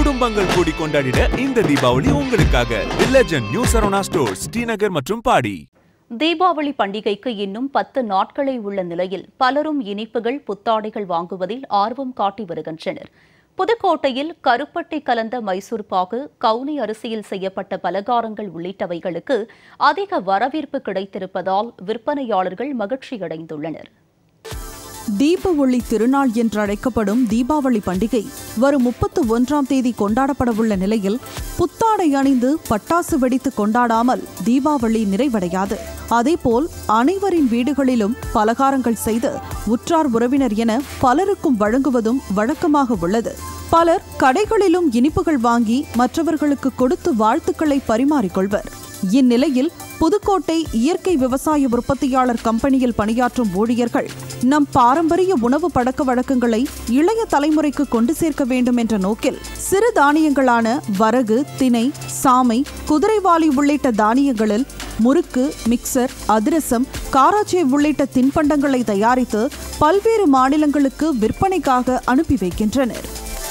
குடும்பங்கள் கூடி கொண்டாடிட இந்த தீபாவளி உங்களுக்காக the legend new Saravana stores Srinagar மற்றும் பாடி தீபாவளி பண்டிகைக்கு இன்னும் பத்து நாட்களே உள்ள நிலையில் பலரும் இனிப்புகள் புத்தாடைகள் வாங்குவதில் ஆர்வம் காட்டி வருகின்றனர் புதுக்கோட்டையில் கருப்பட்டி கலந்த மைசூர் பாகு கவுனி அரிசியில் செய்யப்பட்ட பலகாரங்கள் உள்ளிட்டவைகளுக்கு அதிக வரவேற்பு கிடைத்திருப்பதால் விற்பனையாளர்கள் மகிழ்ச்சியடைந்துள்ளனர் தீப ஒளி திருநாள் என்றழைக்கப்படும் தீபாவளி பண்டிகை வரும் முப்பத்து ஒன்றாம் தேதி கொண்டாடப்படவுள்ள நிலையில் புத்தாடை அணிந்து பட்டாசு வெடித்து கொண்டாடாமல் தீபாவளி நிறைவடையாது அதேபோல் அனைவரின் வீடுகளிலும் பலகாரங்கள் செய்து உற்றார் உறவினர் என பலருக்கும் வழங்குவதும் வழக்கமாக உள்ளது பலர் கடைகளிலும் இனிப்புகள் வாங்கி மற்றவர்களுக்கு கொடுத்து வாழ்த்துக்களை பரிமாறிக்கொள்வர் இந்நிலையில் புதுக்கோட்டை இயற்கை விவசாய உற்பத்தியாளர் கம்பெனியில் பணியாற்றும் ஊழியர்கள் நம் பாரம்பரிய உணவு பழக்க வழக்கங்களை இளைய தலைமுறைக்கு கொண்டு சேர்க்க வேண்டும் என்ற நோக்கில் சிறு தானியங்களான வரகு திணை சாமை குதிரைவாலி உள்ளிட்ட தானியங்களில் முறுக்கு மிக்சர் அதிரசம் காராச்சே உள்ளிட்ட தின்பண்டங்களை தயாரித்து பல்வேறு மாநிலங்களுக்கு விற்பனைக்காக அனுப்பி வைக்கின்றனர்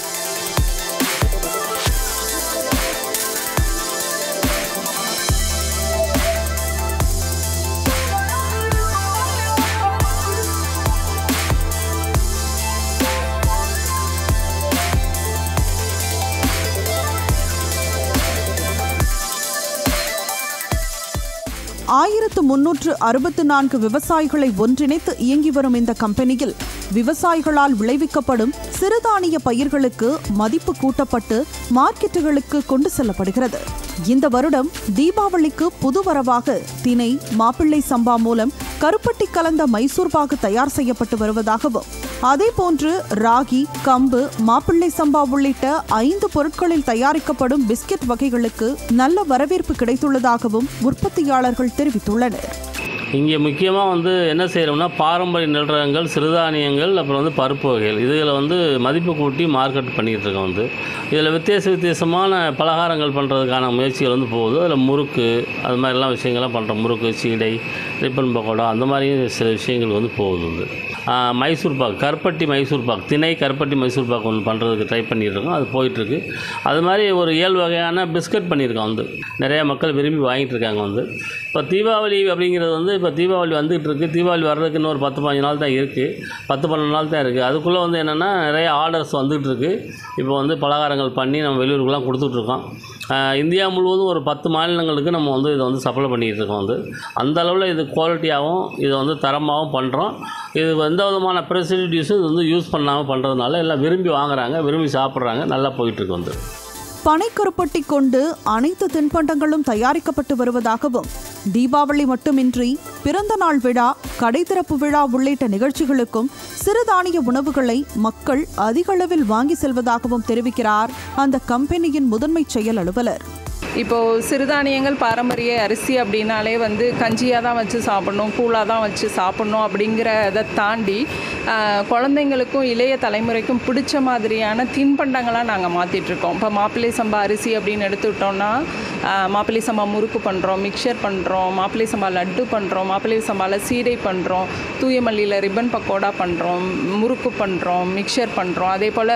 ஆயிரத்து முன்னூற்று அறுபத்து நான்கு விவசாயிகளை ஒன்றிணைத்து இயங்கி வரும் இந்த கம்பெனியில் விவசாயிகளால் விளைவிக்கப்படும் சிறுதானிய பயிர்களுக்கு மதிப்பு கூட்டப்பட்டு மார்க்கெட்டுகளுக்கு கொண்டு செல்லப்படுகிறது இந்த வருடம் தீபாவளிக்கு புதுவரவாக திணை மாப்பிள்ளை சம்பா மூலம் கருப்பட்டி கலந்த மைசூர் பாகு தயார் செய்யப்பட்டு வருவதாகவும் அதேபோன்று ராகி கம்பு மாப்பிள்ளை சம்பா உள்ளிட்ட ஐந்து பொருட்களில் தயாரிக்கப்படும் பிஸ்கெட் வகைகளுக்கு நல்ல வரவேற்பு கிடைத்துள்ளதாகவும் உற்பத்தியாளர்கள் தெரிவித்துள்ளனர் இங்கே முக்கியமாக வந்து என்ன செய்கிறோம்னா பாரம்பரிய நெல் ரகங்கள் சிறுதானியங்கள் அப்புறம் வந்து பருப்பு வகைகள் இதில் வந்து மதிப்பு கூட்டி மார்க்கெட் பண்ணிகிட்டு இருக்கோம் வந்து இதில் வித்தியாச வித்தியாசமான பலகாரங்கள் பண்ணுறதுக்கான முயற்சிகள் வந்து போகுது அதில் முறுக்கு அது மாதிரிலாம் விஷயங்கள்லாம் பண்ணுறோம் முறுக்கு சீடை ரிப்பன் பக்கோடா அந்த மாதிரி சில விஷயங்கள் வந்து போகுது வந்து ஆஹ், மைசூர் பாக் கருப்பட்டி மைசூர் பாக் திணை கருப்பட்டி மைசூர் பாக் ஒன்று பண்ணுறதுக்கு ட்ரை பண்ணிகிட்ருக்கோம் அது போயிட்டுருக்கு அது மாதிரி ஒரு ஏழு வகையான பிஸ்கட் பண்ணியிருக்கோம் வந்து நிறையா மக்கள் விரும்பி வாங்கிட்டு இருக்காங்க வந்து இப்போ தீபாவளி அப்படிங்கிறது வந்து இப்போ தீபாவளி வந்துகிட்டு இருக்குது தீபாவளி வர்றதுக்கு இன்னொரு பத்து பதினஞ்சு நாள் தான் இருக்குது பத்து பன்னெண்டு நாள் தான் இருக்குது அதுக்குள்ளே வந்து என்னென்னா நிறைய ஆர்டர்ஸ் வந்துகிட்டு இருக்கு இப்போ வந்து பலகாரங்கள் பண்ணி நம்ம வெளியூருக்குலாம் கொடுத்துட்ருக்கோம் இந்தியா முழுவதும் ஒரு பத்து மாநிலங்களுக்கு நம்ம வந்து இதை வந்து சப்ளை பண்ணிகிட்டு இருக்கோம் வந்து அந்த அளவில் இது குவாலிட்டியாகவும் இதை வந்து தரமாகவும் பண்ணுறோம் இது எந்த விதமான ப்ரெசிடியூஸும் இது வந்து யூஸ் பண்ணாமல் பண்ணுறதுனால எல்லாம் விரும்பி வாங்குறாங்க விரும்பி சாப்பிட்றாங்க நல்லா போயிட்டுருக்கு வந்து பனைக்கருப்பட்டி கொண்டு அனைத்து தின்பண்டங்களும் தயாரிக்கப்பட்டு வருவதாகவும் தீபாவளி மட்டுமின்றி பிறந்த நாள் விழா கடை திறப்பு விழா உள்ளிட்ட நிகழ்ச்சிகளுக்கும் சிறுதானிய உணவுகளை மக்கள் அதிக அளவில் வாங்கி செல்வதாகவும் தெரிவிக்கிறார் அந்த கம்பெனியின் முதன்மை செயல் அலுவலர் இப்போது சிறுதானியங்கள் பாரம்பரிய அரிசி அப்படின்னாலே வந்து கஞ்சியாக தான் வச்சு சாப்பிட்ணும் கூழாக தான் வச்சு சாப்பிட்ணும் அப்படிங்கிறத தாண்டி ஆஹ், குழந்தைங்களுக்கும் இளைய தலைமுறைக்கும் பிடிச்ச மாதிரியான தின்பண்டங்களாக நாங்கள் மாற்றிட்டுருக்கோம் இப்போ மாப்பிள்ளை சம்பா அரிசி அப்படின்னு எடுத்துக்கிட்டோம்னா ஆஹ், மாப்பிள்ளை சம்பா முறுக்கு பண்ணுறோம் மிக்சர் பண்ணுறோம் மாப்பிள்ளை சம்பா லட்டு பண்ணுறோம் மாப்பிள்ளை சம்பாவில் சீடை பண்ணுறோம் தூய மல்லியில் ரிப்பன் பக்கோடா பண்ணுறோம் முறுக்கு பண்ணுறோம் மிக்சர் பண்ணுறோம் அதே போல்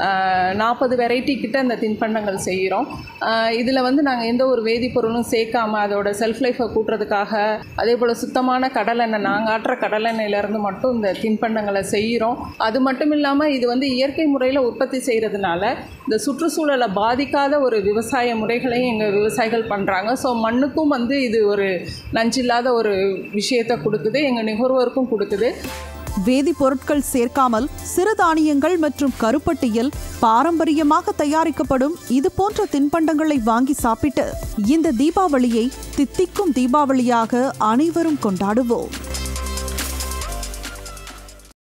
நாற்பது வெரைட்டி கிட்ட இந்த தின்பண்டங்கள் செய்கிறோம் இதில் வந்து நாங்கள் எந்த ஒரு வேதிப்பொருளும் சேர்க்காம அதோட செல்ஃப் லைஃப்பை கூட்டுறதுக்காக அதே போல் சுத்தமான கடலெண்ணெய் நாங்கள் ஆட்டுற கடலெண்ணெயிலேருந்து மட்டும் இந்த தின்பண்டங்களை செய்கிறோம் அது மட்டும் இல்லாமல் இது வந்து இயற்கை முறையில் உற்பத்தி செய்கிறதுனால இந்த சுற்றுச்சூழலை பாதிக்காத ஒரு விவசாய முறைகளையும் எங்கள் விவசாயிகள் பண்ணுறாங்க ஸோ மண்ணுக்கும் வந்து இது ஒரு நஞ்சில்லாத ஒரு விஷயத்தை கொடுக்குது எங்கள் நுகர்வோருக்கும் கொடுக்குது வேதிப்பொருட்கள் சேர்க்காமல் சிறுதானியங்கள் மற்றும் கருப்பட்டியில் பாரம்பரியமாக தயாரிக்கப்படும் இது போன்ற தின்பண்டங்களை வாங்கி சாப்பிட்டு இந்த தீபாவளியை தித்திக்கும் தீபாவளியாக அனைவரும் கொண்டாடுவோம்